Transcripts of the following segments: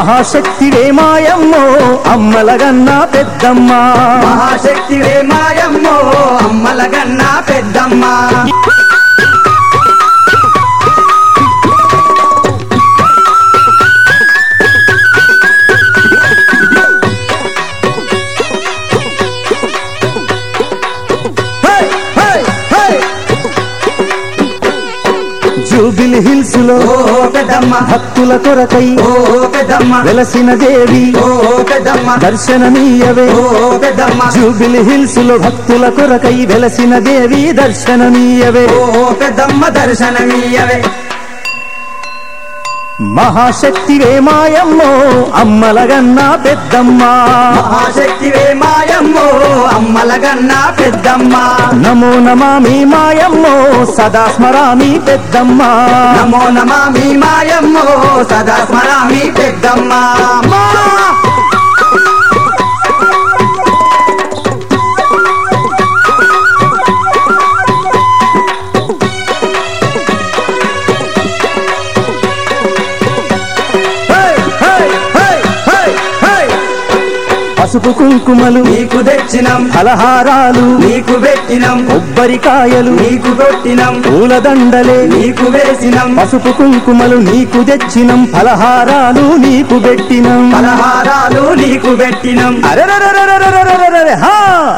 మహాశక్తివే మాయమ్మో అమ్మలగన్న పెద్దమ్మ మహాశక్తివే మాయమ్మో అమ్మలగన్న పెద్దమ్మ హే, హే, హే. జూబిలి హిల్స్ లో ఓ పెద్దమ్మ భక్తుల కొరకై ఓ పెద్దమ్మ వెలసిన దేవి ఓ పెద్దమ్మ దర్శనమీయవే ఓ పెద్దమ్మ జూబిలి హిల్స్ లో భక్తుల కొరకై వెలసిన దేవి దర్శనమీయవే ఓ పెద్దమ్మ దర్శనమీయవే మహాశక్తివే మాయమ్మో అమ్మలగన్న పెద్దమ్మ మహాశక్తివే మాయమ్మో అమ్మలగన్న పెద్దమ్మ నమో నమామి మాయమ్మో సదా స్మరామి పెద్దమ్మ నమో నమామి మాయమ్మో సదా స్మరామి పెద్దమ్మ మా! హే, హే, హే, హే, హే. పసుపు కుంకుమలు నీకు తెచ్చినం ఫలహారాలు నీకు పెట్టినం కొబ్బరికాయలు నీకు కొట్టినం పూలదండలే నీకు వేసినం పసుపు కుంకుమలు నీకు తెచ్చినం ఫలహారాలు నీకు పెట్టినం పలహారాలు నీకు పెట్టినం అరెరెరెరెరెరెరెరెరెరె, హా!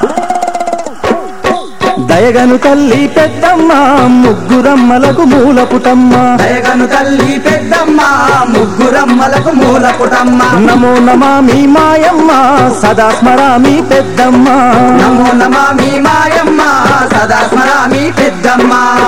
దయగను తల్లి పెద్దమ్మ ముగ్గురమ్మలకు మూల పుటమ్మ దయగను తల్లి పెద్దమ్మ ముగ్గురమ్మలకు మూల పుటమ్మ నమో నమామి మాయమ్మ సదా స్మరామి పెద్దమ్మ నమో నమామి మాయమ్మ సదా స్మరామి పెద్దమ్మ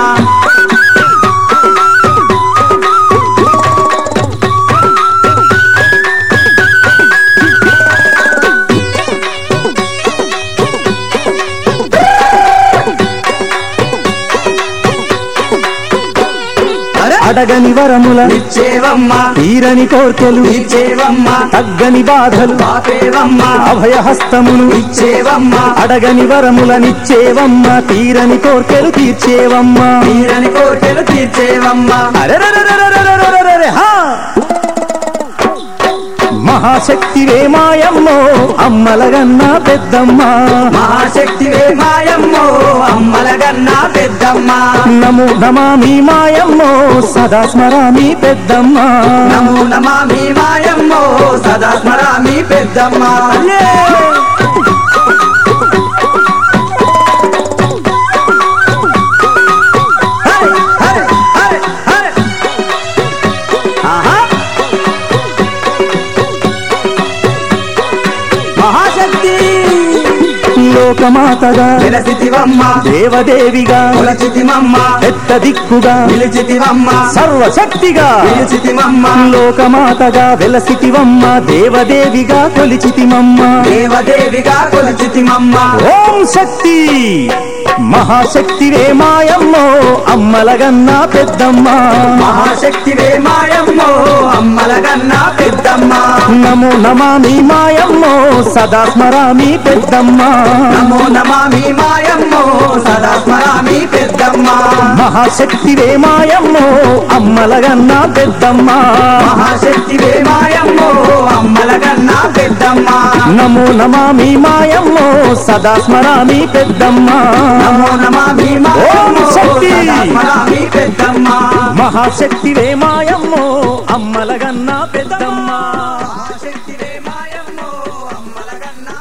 అరె! అడగని వరముల నిచ్చేవమ్మ తీరని కోర్కెలు నిచ్చేవమ్మ తగ్గని బాధలు పాపేవమ్మ అభయహస్తమును ఇచ్చేవమ్మ అడగని వరములనిచ్చేవమ్మ తీరని కోర్కెలు తీర్చేవమ్మ తీరని కోరికలు తీర్చేవమ్మ అరెరెరెరెరెరెరెరెరెరె, హా! మహాశక్తివే మాయమ్మో అమ్మలగన్న పెద్దమ్మ మహాశక్తివే మాయమ్మో అమ్మలగన్న పెద్దమ్మ నమో నమామి మాయమ్మో సదా స్మరామి పెద్దమ్మ నమో నమామి మాయమ్మో సదా స్మరామి పెద్దమ్మ హరి, హరి, హరి, హరి. ఆహా. మహాశక్తి లోకమాతగా విలసితివమ్మ దేవదేవిగా కులచితిమమ్మ పెద్ద దిక్కుగా పిలిచితివమ్మ సర్వశక్తిగా పిలిచితిమమ్మ లోకమాతగా వెలసితివమ్మ దేవదేవిగా కొలిచితిమమ్మ దేవదేవిగా కొలిచితిమమ్మ ఓం శక్తి మహాశక్తివే మాయమ్మో అమ్మలగన్న పెద్దమ్మ మహాశక్తివే మాయమ్మో అమ్మలగన్న పెద్దమ్మ నమో నమామి మాయమ్మో సదా స్మరామి పెద్దమ్మ నమో నమామి మాయమ్మో సదా స్మరామి పెద్దమ్మ మహాశక్తివే మాయమ్మో అమ్మలగన్న పెద్దమ్మ మహాశక్తివే మాయమ్మో అమ్మలగన్న పెద్దమ్మ నమో నమామి మాయమ్మో సదా స్మరామి పెద్దమ్మ నమో నమామి మాయమ్మో ఓం శక్తి. సదా స్మరామి పెద్దమ్మ మహాశక్తివే మాయమ్మో అమ్మలగన్న